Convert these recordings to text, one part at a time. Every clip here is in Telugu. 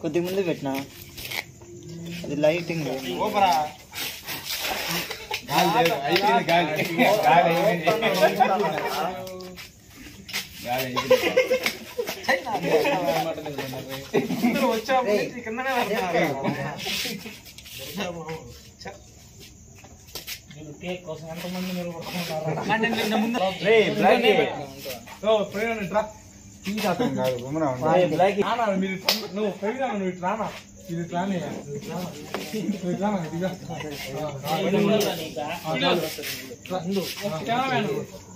కొద్ది ముందు పెట్టినా అది లైటింగ్ నువ్వు పెరిగినా నువ్వు ఇట్లా రానా ఇది ఇట్లానే నువ్వు ఇట్లా రానా, ఇదిగా. కెమెరామ్యాన్.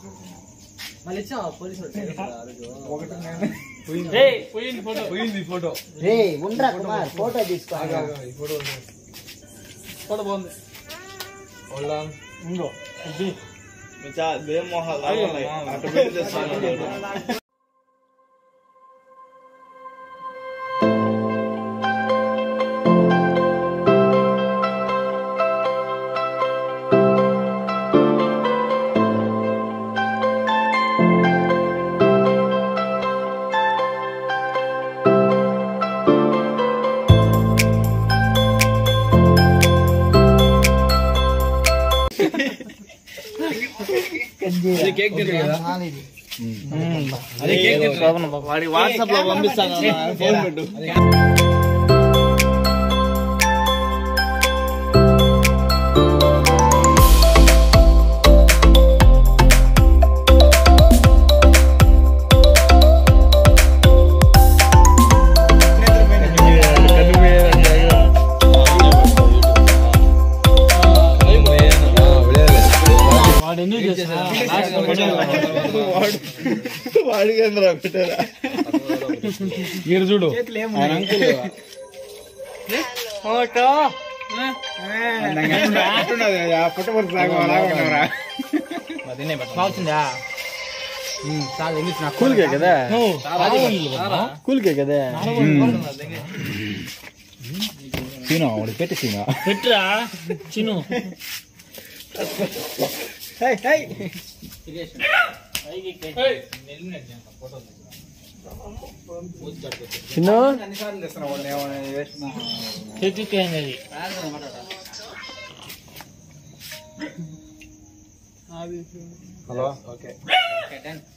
ఒకటి నేనే. పోయింది ఫోటో పోయింది ఫోటో రే ఉండరా కుమార్ ఫోటో తీసుకో ఈ ఫోటో ఉంది. ఫోటో బాగుంది ఇంకో ఇది వాడి వాట్సాప్ లో పంపిస్తాను ఫోన్ పెట్టు వాడు ఎందుకు చేస్తా వాడికి ఎందుకు పెట్టారా మీరు చూడు బాగుందా కూల్కే కదా కూల్కే కదా సీను వాడికి పెట్టి సీను పెట్టురా చిను చిన్న చెట్టుకేంది హలో ఓకే